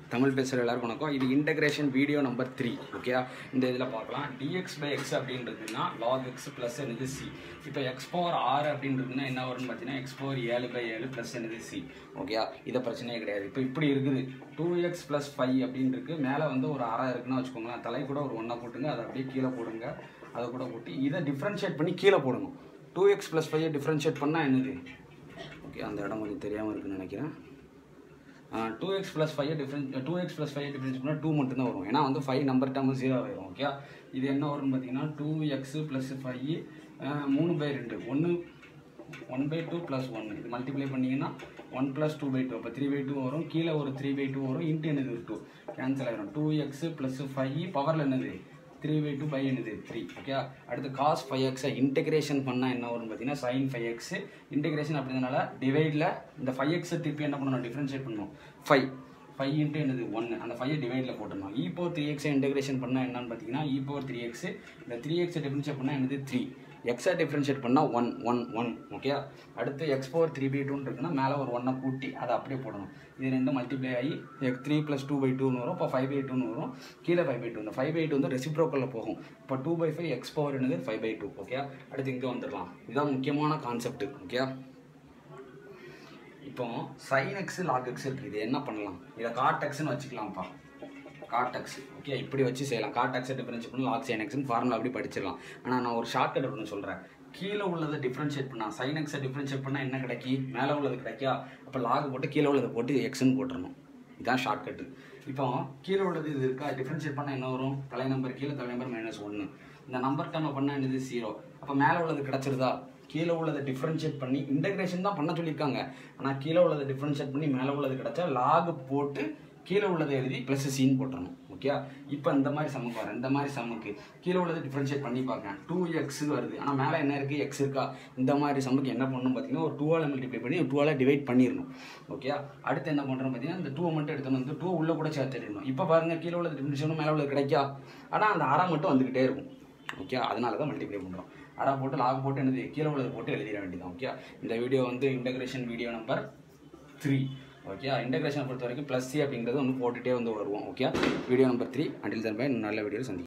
தமிழ் பேசுகிற எல்லாருக்கும் வணக்கம் இது integration video number three okay இந்த இதில் பார்க்கலாம் டிஎக்ஸ் பை எக்ஸ் அப்படின்றதுன்னா லாக் எக்ஸ் ப்ளஸ் என்னது சி இப்போ எக்ஸ் பவர் ஆறு அப்படின்றதுன்னா என்ன வரும்னு பார்த்தீங்கன்னா எக்ஸ் பவர் ஏழு பை ஏழு ப்ளஸ் என்னது சி ஓகே இதை பிரச்சனையே கிடையாது இப்போ இப்படி இருக்குது டூ எக்ஸ் ப்ளஸ் ஃபைவ் அப்படின்னு இருக்கு மேலே வந்து ஒரு அரை இருக்குன்னு வச்சுக்கோங்களேன் தலை கூட ஒரு ஒன்றா போட்டுங்க அதை அப்படியே கீழே போடுங்க அதை கூட போட்டு இதை டிஃப்ரென்ஷியேட் பண்ணி கீழே போடணும் two x plus five differentiate பண்ணால் என்னது ஓகே அந்த இடம் கொஞ்சம் தெரியாமல் இருக்குன்னு நினைக்கிறேன் two x plus five different two x plus five difference பண்ணால் டூ மட்டும் தான் வரும் ஏன்னா வந்து ஃபைவ் நம்பர் டேர்ம் ஜீரோ ஆயிரும் ஓகே இது என்ன வரும்னு பார்த்தீங்கன்னா டூ எக்ஸ் ப்ளஸ் ஃபைவ் மூணு பை ரெண்டு ஒன்று one by two plus one இது மல்டிப்ளை பண்ணிங்கன்னா one plus two by two அப்போ த்ரீ பை டூ வரும் கீழே ஒரு த்ரீ பை டூ வரும் இன்ட்டு என்னது டூ கேன்சல் ஆகிரும் டூ எக்ஸ் ப்ளஸ் ஃபைவ் பவரில் என்னது த்ரீ பை டூ பை என்னது த்ரீ ஓகே அடுத்து காஸ் ஃபைவ் எக்ஸை இன்டெகிரேஷன் பண்ணால் என்ன வரும்னு பார்த்தீங்கன்னா சைன் ஃபைவ் எக்ஸ் இன்டெகிரேஷன் அப்படின்றனால டிவைடில் இந்த ஃபைவ் எக்ஸை திருப்பி என்ன பண்ணணும் டிஃப்ரென்ஷியேட் பண்ணணும் ஃபைவ் ஃபைவ் இன்ட்டு என்னது ஒன்று அந்த ஃபைவ் டிவைடில் போட்டுடணும் இ பவர் த்ரீ எக்ஸை இன்டெகிரேஷன் பண்ணால் என்னன்னு பார்த்தீங்கன்னா இ பவர் த்ரீ எக்ஸ் இந்த த்ரீ எக்ஸை டிஃப்ரென்ஷியேட் பண்ணால் என்னது த்ரீ எக்ஸை டிஃப்ரென்ஷியேட் பண்ணால் ஒன் ஒன் ஒன் ஓகே அடுத்து எக்ஸ் பவர் த்ரீ பை டூன்னு இருக்குன்னா மேலே ஒரு ஒன்னை கூட்டி அதை அப்படியே போடணும் இது ரெண்டும் மல்டிப்ளை ஆகி x three plus two by டூன்னு வரும் இப்போ ஃபைவ் பை டூன்னு வரும் கீழே ஃபைவ் பை டூ இந்த ஃபைவ் பை டூ வந்து ரெசிப்ரோக்கலில் போகும் இப்போ two by five x power என்னது ஃபைவ் பை டூ ஓகே அடுத்து இங்கே வந்துடலாம் இதுதான் முக்கியமான கான்செப்ட் ஓகே இப்போ சைன் எக்ஸ் லாக் எக்ஸ் இருக்குது இது என்ன பண்ணலாம் இதை காட் எக்ஸ்னு வச்சுக்கலாம்ப்பா காட் எக்ஸ் ஓகே இப்படி வச்சு செய்யலாம் காட் எக்ஸை டிஃபரன்ஷியேட் பண்ணி லாக் சைன் எக்ஸ்னு ஃபார்முலா அப்படி படிச்சிடலாம் ஆனால் நான் ஒரு ஷார்ட் கட் அப்படின்னு சொல்கிறேன் கீழே உள்ளதை டிஃப்ரென்ஷியேட் பண்ணால் சைன் எக்ஸை டிஃப்ரென்ஷியேட் பண்ணால் என்ன கிடைக்கி மேலே உள்ளது கிடைக்கா அப்போ லாக் போட்டு கீழே உள்ளதை போட்டு எக்ஸ்னு போட்டுறணும் இதுதான் ஷார்ட் கட்டு இப்போ கீழே உள்ளது இது இருக்கா டிஃப்ரென்ஷியேட் பண்ணால் என்ன வரும் தலை நம்பர் கீழே தலை நம்பர் மைனஸ் ஒன்று இந்த நம்பர் டேர்மை பண்ணால் என்னது ஜீரோ அப்போ மேலே உள்ளது கிடச்சிருதா கீழே உள்ளதை டிஃப்ரென்ஷியேட் பண்ணி இன்டகிரேஷன் தான் பண்ண சொல்லியிருக்காங்க ஆனால் கீழே உள்ளதை டிஃப்ரென்ஷியேட் பண்ணி மேலே உள்ளது கிடச்சா லாக் போட்டு கீழே உள்ளதை எழுதி ப்ளஸ் சீன் போட்டுறணும் ஓகே இப்போ இந்த மாதிரி சம்முக்கு வரேன் இந்த மாதிரி சம்முக்கு கீழே உள்ளதை டிஃப்ரென்ஷியேட் பண்ணி பார்க்குறேன் டூ எக்ஸ் வருது ஆனால் மேலே என்ன இருக்குது எக்ஸ் இருக்கா இந்த மாதிரி சம்முக்கு என்ன பண்ணணும் பார்த்தீங்கன்னா ஒரு டூவால் மல்டிப்ளை பண்ணி ஒரு டூவால் டிவைட் பண்ணிடணும் ஓகே அடுத்து என்ன பண்ணுறோம் பார்த்தீங்கன்னா இந்த டூவை மட்டும் எடுத்துன்னு வந்து டூ உள்ளே கூட சேர்த்துடணும் இப்போ பாருங்கள் கீழே உள்ளது டிஃப்ரென்ஷியேஷனும் மேலே உள்ளது கிடைக்கா ஆனால் அந்த அரை மட்டும் வந்துக்கிட்டே இருக்கும் ஓகே அதனால தான் மல்டிப்ளை பண்ணுறோம் அரை போட்டு லாக் போட்டு என்னது கீழே உள்ளது போட்டு எழுதிட வேண்டியதான் ஓகே இந்த வீடியோ வந்து integration video number three okay இன்டகிரேஷனை பொறுத்த வரைக்கும் ப்ளஸ் சி அப்படிங்கிறது ஒன்று போட்டுகிட்டே வந்து வருவோம் okay video number three until then bye நல்ல வீடியோ சந்தி